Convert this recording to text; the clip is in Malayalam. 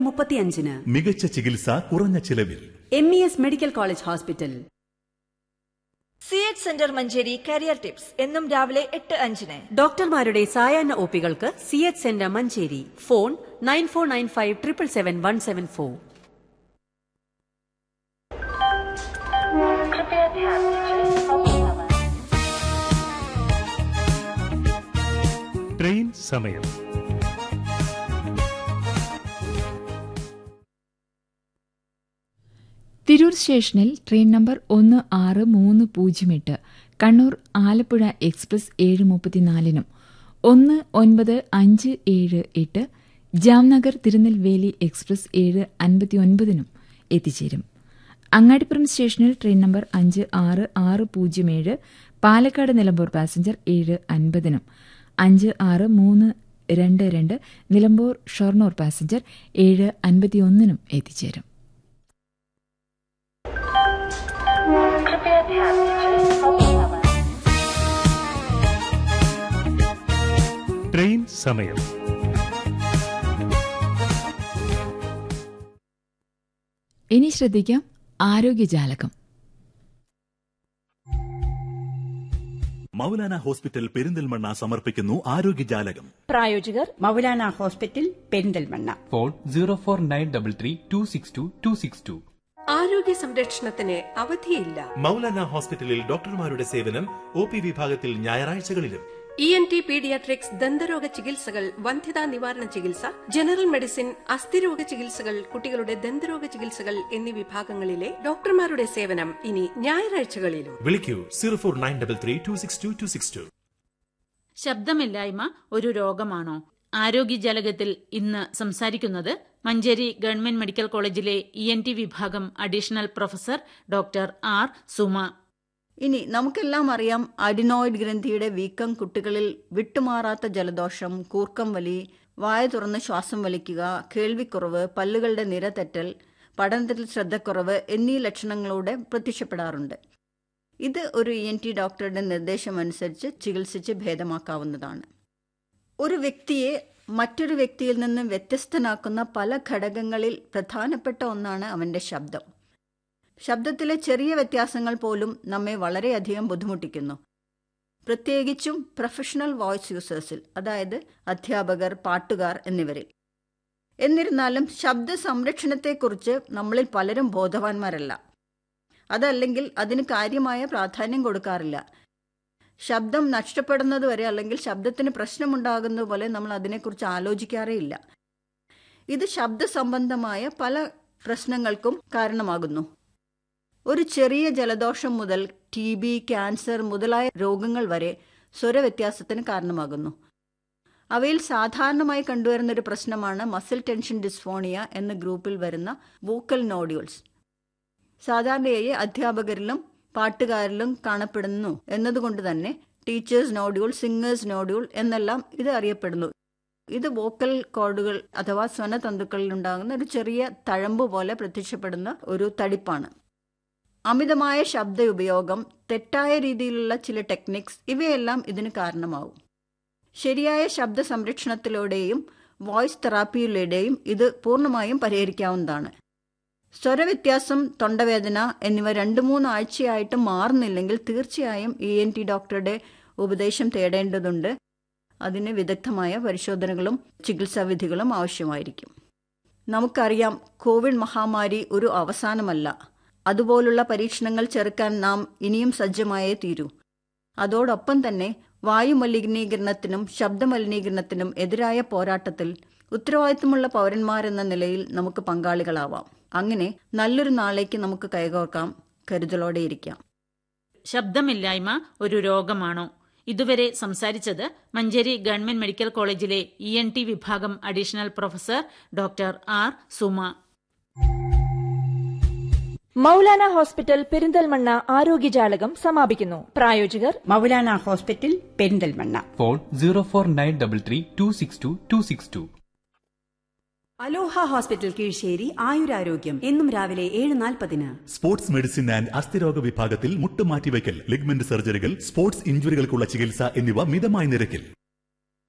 മുപ്പത്തിയഞ്ചിന് മികച്ച ചികിത്സ കുറഞ്ഞ ചിലവിൽ M E S medical college hospital C H centre Manjeri career tips എന്നും രാവിലെ എട്ട് അഞ്ചിന് ഡോക്ടർമാരുടെ സായാഹ്ന ഒപികൾക്ക് C H centre Manjeri phone nine four nine five triple seven one seven four train സമയം തിരൂർ സ്റ്റേഷനിൽ ട്രെയിൻ നമ്പർ ഒന്ന് ആറ് മൂന്ന് പൂജ്യം എട്ട് കണ്ണൂർ ആലപ്പുഴ എക്സ്പ്രസ് ഏഴ് മുപ്പത്തിനാലിനും ഒന്ന് ഒൻപത് അഞ്ച് ഏഴ് എട്ട് ജാംനഗർ തിരുനെൽവേലി എക്സ്പ്രസ് ഏഴ് അൻപത്തിയൊൻപതിനും എത്തിച്ചേരും അങ്ങാടിപ്പുറം സ്റ്റേഷനിൽ ട്രെയിൻ നമ്പർ അഞ്ച് ആറ് ആറ് പൂജ്യം ഏഴ് പാലക്കാട് നിലമ്പൂർ പാസഞ്ചർ ഏഴ് അൻപതിനും അഞ്ച് ആറ് മൂന്ന് രണ്ട് രണ്ട് നിലമ്പൂർ ഷൊർണൂർ പാസഞ്ചർ ഏഴ് അൻപത്തിയൊന്നിനും എത്തിച്ചേരും ട്രെയിൻ സമയം ഇനി ശ്രദ്ധിക്കാം ആരോഗ്യജാലകം മൗലാന ഹോസ്പിറ്റൽ പെരിന്തൽമണ്ണ സമർപ്പിക്കുന്നു ആരോഗ്യജാലകം പ്രായോജകർ Maulana hospital Perinthalmanna phone zero four nine double three two six two two six two ആരോഗ്യ സംരക്ഷണത്തിന് അവധിയില്ല മൗലാന ഹോസ്പിറ്റലിൽ ഡോക്ടർമാരുടെ സേവനം ഒ പി വിഭാഗത്തിൽ ഞായറാഴ്ചകളിലും ഇ എൻ ടി പീഡിയാട്രിക്സ് ദന്തരോഗ ചികിത്സകൾ വന്ധ്യതാ നിവാരണ ചികിത്സ ജനറൽ മെഡിസിൻ അസ്ഥിരോഗ ചികിത്സകൾ കുട്ടികളുടെ ദന്തരോഗ ചികിത്സകൾ എന്നീ വിഭാഗങ്ങളിലെ ഡോക്ടർമാരുടെ സേവനം ഇനി ഞായറാഴ്ചകളിലും വിളിക്കൂ zero four nine double three two six two two six two ശബ്ദമില്ലായ്മ ഒരു രോഗമാണോ ആരോഗ്യജാലകത്തിൽ ഇന്ന് സംസാരിക്കുന്നത് മഞ്ചേരി ഗവൺമെന്റ് മെഡിക്കൽ കോളേജിലെ ഇ എൻ ടി വിഭാഗം additional professor doctor R Suma ഇനി നമുക്കെല്ലാം അറിയാം അഡിനോയിഡ് ഗ്രന്ഥിയുടെ വീക്കം കുട്ടികളിൽ വിട്ടുമാറാത്ത ജലദോഷം കൂർക്കം വലി വായ തുറന്ന് ശ്വാസം വലിക്കുക കേൾവിക്കുറവ് പല്ലുകളുടെ നിര തെറ്റൽ പഠനത്തിൽ ശ്രദ്ധക്കുറവ് എന്നീ ലക്ഷണങ്ങളോടെ പ്രത്യക്ഷപ്പെടാറുണ്ട് ഇത് ഒരു ഇ എൻ ടി ഡോക്ടറുടെ നിർദ്ദേശമനുസരിച്ച് ചികിത്സിച്ച് ഭേദമാക്കാവുന്നതാണ് ഒരു വ്യക്തിയെ മറ്റൊരു വ്യക്തിയിൽ നിന്ന് വ്യത്യസ്തനാക്കുന്ന പല ഘടകങ്ങളിൽ പ്രധാനപ്പെട്ട ഒന്നാണ് അവന്റെ ശബ്ദം ശബ്ദത്തിലെ ചെറിയ വ്യത്യാസങ്ങൾ പോലും നമ്മെ വളരെയധികം ബുദ്ധിമുട്ടിക്കുന്നു പ്രത്യേകിച്ചും പ്രൊഫഷണൽ വോയിസ് യൂസേഴ്സിൽ അതായത് അധ്യാപകർ പാട്ടുകാർ എന്നിവരിൽ എന്നിരുന്നാലും ശബ്ദ സംരക്ഷണത്തെക്കുറിച്ച് നമ്മളിൽ പലരും ബോധവാന്മാരല്ല അതല്ലെങ്കിൽ അതിന് കാര്യമായ പ്രാധാന്യം കൊടുക്കാറില്ല ശബ്ദം നഷ്ടപ്പെടുന്നത് വരെ അല്ലെങ്കിൽ ശബ്ദത്തിന് പ്രശ്നമുണ്ടാകുന്നത് പോലെ നമ്മൾ അതിനെക്കുറിച്ച് ആലോചിക്കാറേ ഇല്ല ഇത് ശബ്ദ സംബന്ധമായ പല പ്രശ്നങ്ങൾക്കും കാരണമാകുന്നു ഒരു ചെറിയ ജലദോഷം മുതൽ ടി ബി ക്യാൻസർ മുതലായ രോഗങ്ങൾ വരെ സ്വരവ്യത്യാസത്തിന് കാരണമാകുന്നു അവയിൽ സാധാരണമായി കണ്ടുവരുന്ന ഒരു പ്രശ്നമാണ് മസിൽ ടെൻഷൻ ഡിസ്ഫോണിയ എന്ന ഗ്രൂപ്പിൽ വരുന്ന വോക്കൽ നോഡ്യൂൾസ് സാധാരണയായി അധ്യാപകരിലും പാട്ടുകാരിലും കാണപ്പെടുന്നു എന്നതുകൊണ്ട് തന്നെ ടീച്ചേഴ്സ് നോഡ്യൂൾ സിംഗേഴ്സ് നോഡ്യൂൾ എന്നെല്ലാം ഇത് അറിയപ്പെടുന്നു ഇത് വോക്കൽ കോഡുകൾ അഥവാ സ്വനതന്തുക്കളിൽ ഉണ്ടാകുന്ന ഒരു ചെറിയ തഴമ്പ് പോലെ പ്രത്യക്ഷപ്പെടുന്ന ഒരു തടിപ്പാണ് അമിതമായ ശബ്ദ ഉപയോഗം തെറ്റായ രീതിയിലുള്ള ചില ടെക്നിക്സ് ഇവയെല്ലാം ഇതിന് കാരണമാവും ശരിയായ ശബ്ദ സംരക്ഷണത്തിലൂടെയും വോയിസ് തെറാപ്പിയിലൂടെയും ഇത് പൂർണ്ണമായും പരിഹരിക്കാവുന്നതാണ് സ്വരവ്യത്യാസം തൊണ്ടവേദന എന്നിവ രണ്ട് മൂന്ന് ആഴ്ചയായിട്ട് മാറുന്നില്ലെങ്കിൽ തീർച്ചയായും ഇ എൻ ടി ഡോക്ടറുടെ ഉപദേശം തേടേണ്ടതുണ്ട് അതിന് വിദഗ്ധമായ പരിശോധനകളും ചികിത്സാവിധികളും ആവശ്യമായിരിക്കും നമുക്കറിയാം കോവിഡ് മഹാമാരി ഒരു അവസാനമല്ല അതുപോലുള്ള പരീക്ഷണങ്ങൾ ചെറുക്കാൻ നാം ഇനിയും സജ്ജമായേ തീരൂ അതോടൊപ്പം തന്നെ വായുമലിനീകരണത്തിനും ശബ്ദമലിനീകരണത്തിനും എതിരായ പോരാട്ടത്തിൽ ഉത്തരവാദിത്തമുള്ള പൗരന്മാരെന്ന നിലയിൽ നമുക്ക് പങ്കാളികളാവാം അങ്ങനെ നല്ലൊരു നാളേക്ക് നമുക്ക് കൈകോർക്കാം കരുതലോടെ ഇരിക്കാം ശബ്ദമില്ലായ്മ ഒരു രോഗമാണോ ഇതുവരെ സംസാരിച്ചത് മഞ്ചേരി ഗവൺമെന്റ് മെഡിക്കൽ കോളേജിലെ ഇ എൻ ടി വിഭാഗം additional professor doctor R Suma Maulana hospital Perinthalmanna ആരോഗ്യജാലകം സമാപിക്കുന്നു പ്രായോജകർ Maulana hospital Perinthalmanna phone zero four nine double three two six two two six two Aloha hospital Kizhisseri ആയുരാരോഗ്യം എന്നും രാവിലെ ഏഴ് നാൽപ്പതിന് സ്പോർട്സ് മെഡിസിൻ ആൻഡ് അസ്ഥിരോഗ വിഭാഗത്തിൽ മുട്ടുമാറ്റിവെക്കൽ ലിഗ്മെന്റ് സർജറികൾ സ്പോർട്സ് ഇഞ്ചുറികൾക്കുള്ള ചികിത്സ എന്നിവ മിതമായ നിരക്കിൽ